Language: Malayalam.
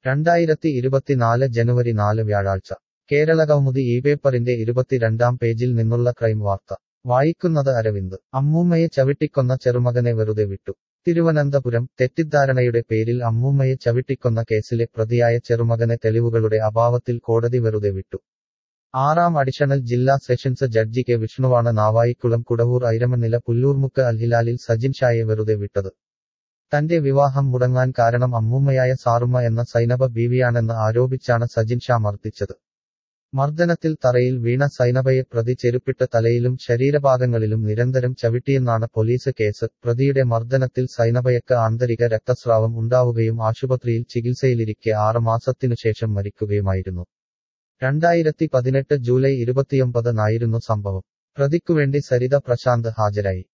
രണ്ടായിരത്തി ഇരുപത്തിനാല് ജനുവരി നാല് വ്യാഴാഴ്ച കേരള കൗമുദി ഈ പേപ്പറിന്റെ ഇരുപത്തിരണ്ടാം പേജിൽ നിന്നുള്ള ക്രൈം വാർത്ത വായിക്കുന്നത് അരവിന്ദ് അമ്മൂമ്മയെ ചവിട്ടിക്കൊന്ന ചെറുമകനെ വെറുതെ വിട്ടു തിരുവനന്തപുരം തെറ്റിദ്ധാരണയുടെ പേരിൽ അമ്മൂമ്മയെ ചവിട്ടിക്കൊന്ന കേസിലെ പ്രതിയായ ചെറുമകനെ തെളിവുകളുടെ അഭാവത്തിൽ കോടതി വെറുതെ വിട്ടു ആറാം അഡീഷണൽ ജില്ലാ സെഷൻസ് ജഡ്ജി കെ വിഷ്ണുവാണ് നാവായിക്കുളം കുടവൂർ ഐരമണ്ണില പുല്ലൂർമുക്ക് അൽഹിലാലിൽ സജിൻ ഷായെ വെറുതെ വിട്ടത് തന്റെ വിവാഹം മുടങ്ങാൻ കാരണം അമ്മൂമ്മയായ സാറുമ്മ എന്ന സൈനബ ബീവിയാണെന്ന് ആരോപിച്ചാണ് സജിൻ ഷാ മർദ്ദിച്ചത് മർദ്ദനത്തിൽ തറയിൽ വീണ സൈനബയെ പ്രതി ചെരുപ്പിട്ട് തലയിലും ശരീരഭാഗങ്ങളിലും നിരന്തരം ചവിട്ടിയെന്നാണ് പോലീസ് കേസ് പ്രതിയുടെ മർദ്ദനത്തിൽ സൈനബയക്ക് ആന്തരിക രക്തസ്രാവം ഉണ്ടാവുകയും ആശുപത്രിയിൽ ചികിത്സയിലിരിക്കെ ആറ് മാസത്തിനുശേഷം മരിക്കുകയുമായിരുന്നു രണ്ടായിരത്തി പതിനെട്ട് ജൂലൈ ഇരുപത്തിയൊമ്പതിനായിരുന്നു സംഭവം പ്രതിക്കുവേണ്ടി സരിത പ്രശാന്ത് ഹാജരായി